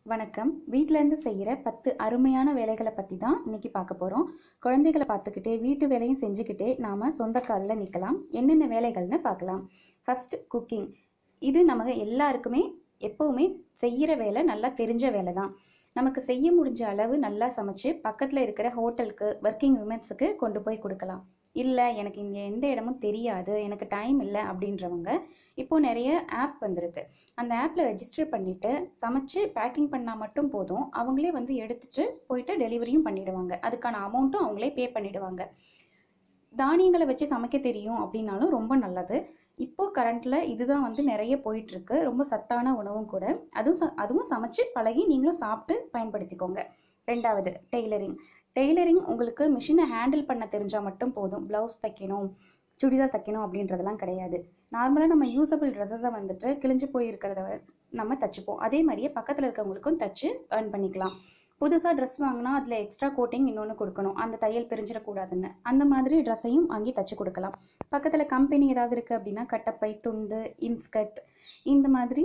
வணக்கம் வீட்டிலேருந்து செய்கிற பத்து அருமையான வேலைகளை பற்றி தான் இன்னைக்கு பார்க்க போகிறோம் குழந்தைகளை பார்த்துக்கிட்டே வீட்டு வேலையும் செஞ்சுக்கிட்டே நாம் சொந்த காலில் நிற்கலாம் என்னென்ன வேலைகள்னு பார்க்கலாம் ஃபர்ஸ்ட் குக்கிங் இது நமக்கு எல்லாருக்குமே எப்போவுமே செய்கிற வேலை நல்லா தெரிஞ்ச வேலை தான் நமக்கு செய்ய முடிஞ்ச அளவு நல்லா சமைச்சு பக்கத்தில் இருக்கிற ஹோட்டலுக்கு ஒர்க்கிங் உமன்ஸுக்கு கொண்டு போய் கொடுக்கலாம் இல்லை எனக்கு இங்கே எந்த இடமும் தெரியாது எனக்கு டைம் இல்லை அப்படின்றவங்க இப்போது நிறைய ஆப் வந்திருக்கு அந்த ஆப்பில் ரெஜிஸ்டர் பண்ணிவிட்டு சமைச்சு பேக்கிங் பண்ணால் மட்டும் போதும் அவங்களே வந்து எடுத்துட்டு போயிட்டு டெலிவரியும் பண்ணிடுவாங்க அதுக்கான அமௌண்ட்டும் அவங்களே பே பண்ணிடுவாங்க தானியங்களை வச்சு சமைக்க தெரியும் அப்படின்னாலும் ரொம்ப நல்லது இப்போ கரண்ட்டில் இதுதான் வந்து நிறைய போயிட்டுருக்கு ரொம்ப சத்தான உணவும் கூட அதுவும் ச அதுவும் சமைச்சு பழகி நீங்களும் சாப்பிட்டு பயன்படுத்திக்கோங்க ரெண்டாவது டெய்லரிங் டெய்லரிங் உங்களுக்கு மிஷினை ஹேண்டில் பண்ண தெரிஞ்சால் மட்டும் போதும் ப்ளவுஸ் தைக்கணும் சுடிதார் தைக்கணும் அப்படின்றதெல்லாம் கிடையாது நார்மலாக நம்ம யூசபிள் ட்ரெஸ்ஸஸை வந்துட்டு கிழிஞ்சு போயிருக்கிறத நம்ம தச்சுப்போம் அதே மாதிரியே பக்கத்தில் இருக்கவங்களுக்கும் தச்சு ஏர்ன் பண்ணிக்கலாம் புதுசாக ட்ரெஸ் வாங்கினா அதில் எக்ஸ்ட்ரா கோட்டிங் இன்னொன்று கொடுக்கணும் அந்த தையல் பிரிஞ்சிடக்கூடாதுன்னு அந்த மாதிரி ட்ரெஸ்ஸையும் வாங்கி தச்சு கொடுக்கலாம் பக்கத்தில் கம்பெனி ஏதாவது இருக்குது அப்படின்னா கட்டப்பை துண்டு இன்ஸ்கர்ட் இந்த மாதிரி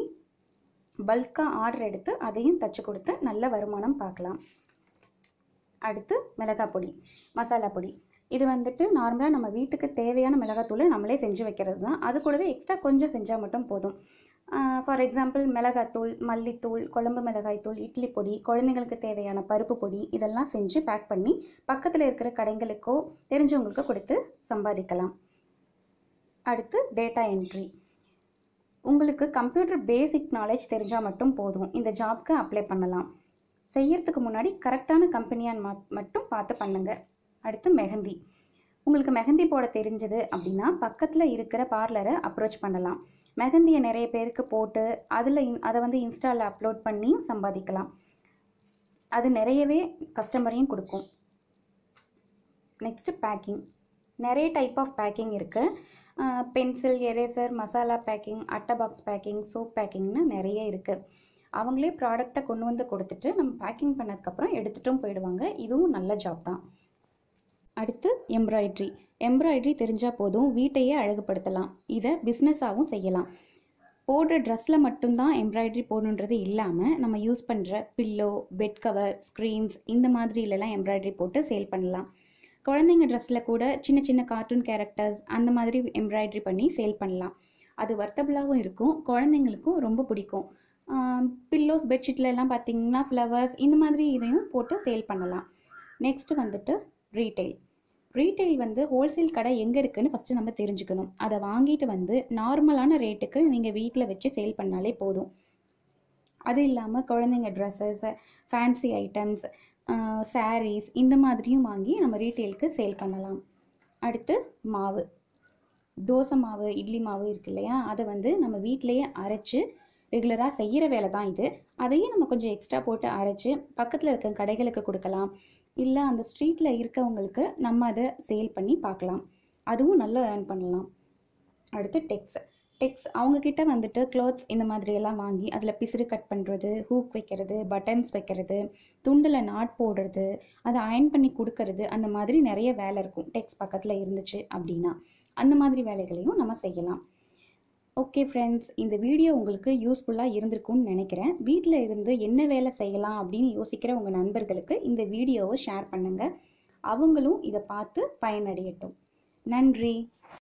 பல்காக ஆர்டர் எடுத்து அதையும் தச்சு கொடுத்து நல்ல வருமானம் பார்க்கலாம் அடுத்து மிளகாய் பொடி மசாலா பொடி இது வந்துட்டு நார்மலாக நம்ம வீட்டுக்கு தேவையான மிளகாத்தூளை நம்மளே செஞ்சு வைக்கிறது தான் அது கூடவே எக்ஸ்ட்ரா கொஞ்சம் செஞ்சால் மட்டும் போதும் ஃபார் எக்ஸாம்பிள் மிளகாத்தூள் மல்லித்தூள் குழம்பு மிளகாய்த்தூள் இட்லி பொடி குழந்தைங்களுக்கு தேவையான பருப்பு பொடி இதெல்லாம் செஞ்சு பேக் பண்ணி பக்கத்தில் இருக்கிற கடைகளுக்கோ தெரிஞ்சவங்களுக்கோ கொடுத்து சம்பாதிக்கலாம் அடுத்து டேட்டா என்ட்ரி உங்களுக்கு கம்ப்யூட்டர் பேசிக் நாலேஜ் தெரிஞ்சால் மட்டும் போதும் இந்த ஜாப்க்கு அப்ளை பண்ணலாம் செய்யறதுக்கு முன்னாடி கரெக்டான கம்பெனியான்னு மா மட்டும் பார்த்து பண்ணுங்க அடுத்து மெஹந்தி உங்களுக்கு மெஹந்தி போட தெரிஞ்சது அப்படின்னா பக்கத்தில் இருக்கிற பார்லரை அப்ரோச் பண்ணலாம் மெஹந்தியை நிறைய பேருக்கு போட்டு அதில் அதை வந்து இன்ஸ்டாவில் அப்லோட் பண்ணி சம்பாதிக்கலாம் அது நிறையவே கஸ்டமரையும் கொடுக்கும் நெக்ஸ்ட்டு பேக்கிங் நிறைய டைப் ஆஃப் பேக்கிங் இருக்குது பென்சில் எரேசர் மசாலா பேக்கிங் அட்டை பாக்ஸ் பேக்கிங் சோப் பேக்கிங்னு நிறைய இருக்குது அவங்களே ப்ராடக்டை கொண்டு வந்து கொடுத்துட்டு நம்ம பேக்கிங் பண்ணதுக்கப்புறம் எடுத்துட்டும் போயிடுவாங்க இதுவும் நல்ல ஜாப் தான் அடுத்து எம்ப்ராய்ட்ரி எம்ப்ராய்ட்ரி தெரிஞ்சால் போதும் வீட்டையே அழகுபடுத்தலாம் இதை பிஸ்னஸாகவும் செய்யலாம் போடுற ட்ரெஸ்ஸில் மட்டும்தான் எம்ப்ராய்ட்ரி போடணுன்றது இல்லாமல் நம்ம யூஸ் பண்ணுற பில்லோ பெட் கவர் ஸ்க்ரீன்ஸ் இந்த மாதிரிலலாம் எம்ப்ராய்ட்ரி போட்டு சேல் பண்ணலாம் குழந்தைங்க ட்ரெஸ்ஸில் கூட சின்ன சின்ன கார்ட்டூன் கேரக்டர்ஸ் அந்த மாதிரி எம்ப்ராய்ட்ரி பண்ணி சேல் பண்ணலாம் அது வர்த்தபுளாகவும் இருக்கும் குழந்தைங்களுக்கும் ரொம்ப பிடிக்கும் பில்லோஸ் பெட்ஷீட்ல எல்லாம் பார்த்தீங்கன்னா ஃப்ளவர்ஸ் இந்த மாதிரி இதையும் போட்டு சேல் பண்ணலாம் நெக்ஸ்ட் வந்துட்டு ரீட்டைல் ரீட்டைல் வந்து ஹோல்சேல் கடை எங்கே இருக்குன்னு ஃபஸ்ட்டு நம்ம தெரிஞ்சுக்கணும் அதை வாங்கிட்டு வந்து நார்மலான ரேட்டுக்கு நீங்கள் வீட்டில் வச்சு சேல் பண்ணாலே போதும் அது இல்லாமல் குழந்தைங்க ட்ரெஸ்ஸஸ் ஃபேன்சி ஐட்டம்ஸ் சாரீஸ் இந்த மாதிரியும் வாங்கி நம்ம ரீட்டெயிலுக்கு சேல் பண்ணலாம் அடுத்து மாவு தோசை மாவு இட்லி மாவு இருக்கு இல்லையா அதை வந்து நம்ம வீட்டிலையே அரைச்சி ரெகுலராக செய்கிற வேலை தான் இது அதையே நம்ம கொஞ்சம் எக்ஸ்ட்ரா போட்டு அரைச்சி பக்கத்தில் இருக்க கடைகளுக்கு கொடுக்கலாம் இல்லை அந்த ஸ்ட்ரீட்டில் இருக்கவங்களுக்கு நம்ம அதை சேல் பண்ணி பார்க்கலாம் அதுவும் நல்லா ஏர்ன் பண்ணலாம் அடுத்து டெக்ஸ் டெக்ஸ் அவங்கக்கிட்ட வந்துட்டு க்ளாத்ஸ் இந்த மாதிரியெல்லாம் வாங்கி அதில் பிசிறு கட் பண்ணுறது ஹூக் வைக்கிறது பட்டன்ஸ் வைக்கிறது துண்டில் நாட் போடுறது அதை அயன் பண்ணி கொடுக்கறது அந்த மாதிரி நிறைய வேலை இருக்கும் டெக்ஸ் பக்கத்தில் இருந்துச்சு அப்படின்னா அந்த மாதிரி வேலைகளையும் நம்ம செய்யலாம் ஓகே ஃப்ரெண்ட்ஸ் இந்த வீடியோ உங்களுக்கு யூஸ்ஃபுல்லாக இருந்திருக்கும்னு நினைக்கிறேன் வீட்டில் இருந்து என்ன வேலை செய்யலாம் அப்படின்னு யோசிக்கிற உங்கள் நண்பர்களுக்கு இந்த வீடியோவை ஷேர் பண்ணுங்கள் அவங்களும் இதை பார்த்து பயனடையட்டும் நன்றி